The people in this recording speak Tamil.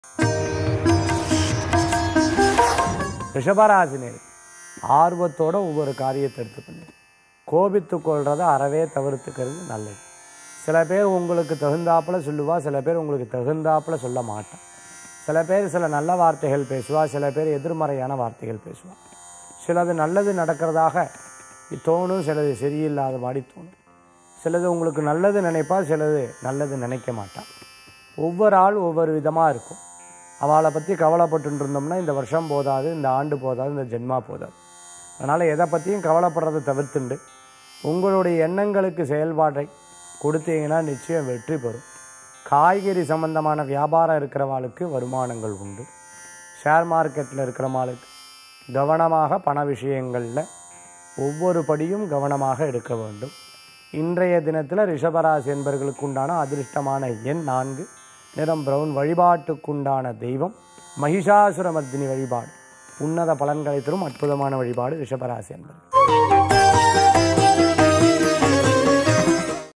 ரிஷபராசினியர் ஆர்வத்தோட ஒவ்வொரு காரியத்தை எடுத்து பண்ணி கோபித்து கொள்றதை அறவே தவிர்த்துக்கிறது நல்லது சில பேர் உங்களுக்கு தகுந்தாப்புல சொல்லுவா சில பேர் உங்களுக்கு தகுந்தாப்புல சொல்ல மாட்டான் சில பேர் சில நல்ல வார்த்தைகள் பேசுவா சில பேர் எதிர்மறையான வார்த்தைகள் பேசுவா சிலது நல்லது நடக்கிறதாக தோணும் சிலது சரியில்லாத மாதிரி தோணும் சிலது உங்களுக்கு நல்லது நினைப்பா சிலது நல்லது நினைக்க மாட்டான் ஒவ்வொரு ஆள் ஒவ்வொரு விதமாக இருக்கும் அவளை பற்றி கவலைப்பட்டு இருந்தோம்னா இந்த வருஷம் போதாது இந்த ஆண்டு போதாது இந்த ஜென்மா போதாது அதனால் எதை பற்றியும் கவலைப்படுறதை தவிர்த்துண்டு உங்களுடைய எண்ணங்களுக்கு செயல்பாட்டை கொடுத்தீங்கன்னா நிச்சயம் வெற்றி பெறும் காய்கறி சம்பந்தமான வியாபாரம் இருக்கிறவாளுக்கு வருமானங்கள் உண்டு ஷேர் மார்க்கெட்டில் இருக்கிறவாளுக்கு கவனமாக பண விஷயங்களில் ஒவ்வொரு படியும் கவனமாக எடுக்க வேண்டும் இன்றைய தினத்தில் ரிஷபராசி என்பர்களுக்கு உண்டான அதிர்ஷ்டமான எண் நான்கு நிறம் பிரவுன் வழிபாட்டுக்குண்டான தெய்வம் மகிஷாசுரமர்தினி வழிபாடு உன்னத பலன்களை தரும் அற்புதமான வழிபாடு ரிஷபராசி என்பது